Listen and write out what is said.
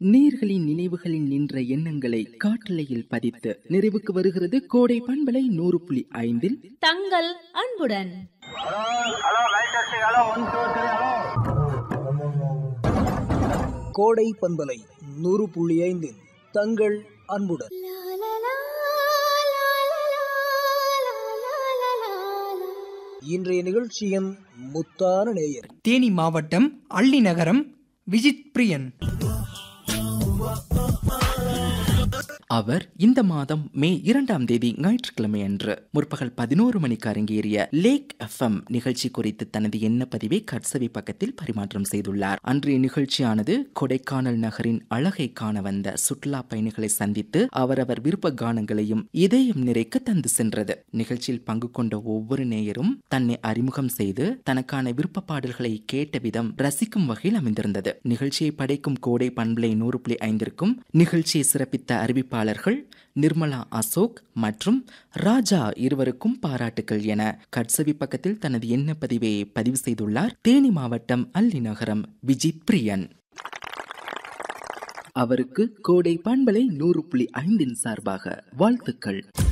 நீர்களின் நினைவுகளில் நின்ற எண்ணங்களை காட்டலையில் பதித்து நிறைவுக்கு வருகிறது கோடை பண்பலை நூறு புள்ளி ஐந்தில் தங்கள் அன்புடன் கோடை பண்பலை நூறு புள்ளி ஐந்தில் தங்கள் அன்புடன் இன்றைய நிகழ்ச்சியின் முத்தான நேயர் தேனி மாவட்டம் அள்ளி நகரம் விஜித் பிரியன் அவர் இந்த மாதம் மே இரண்டாம் தேதி ஞாயிற்றுக்கிழமை அன்று முற்பகல் பதினோரு மணிக்கு அரங்கேறிய லேக் எஃப்எம் நிகழ்ச்சி குறித்து தனது எண்ண பதிவை கட்சவி பக்கத்தில் பரிமாற்றம் செய்துள்ளார் அன்றைய நிகழ்ச்சியானது கொடைக்கானல் நகரின் அழகை காண வந்த சுற்றுலா பயணிகளை சந்தித்து அவரவர் விருப்ப கானங்களையும் இதயம் நிறைக்க தந்து சென்றது நிகழ்ச்சியில் பங்கு கொண்ட ஒவ்வொரு நேயரும் தன்னை அறிமுகம் செய்து தனக்கான விருப்ப பாடல்களை கேட்ட விதம் ரசிக்கும் வகையில் அமைந்திருந்தது நிகழ்ச்சியை படைக்கும் கோடை பண்பலை நூறு புள்ளி ஐந்திற்கும் நிகழ்ச்சியை சிறப்பித்த அறிவிப்பாளர்கள் நிர்மலா அசோக் மற்றும் ராஜா இருவருக்கும் பாராட்டுகள் என கட்சவி பக்கத்தில் தனது எண்ண பதிவை பதிவு செய்துள்ளார் தேனி மாவட்டம் அல்லி நகரம் விஜித் பிரியன் அவருக்கு கோடை பண்பலை நூறு புள்ளி ஐந்தின் சார்பாக வாழ்த்துக்கள்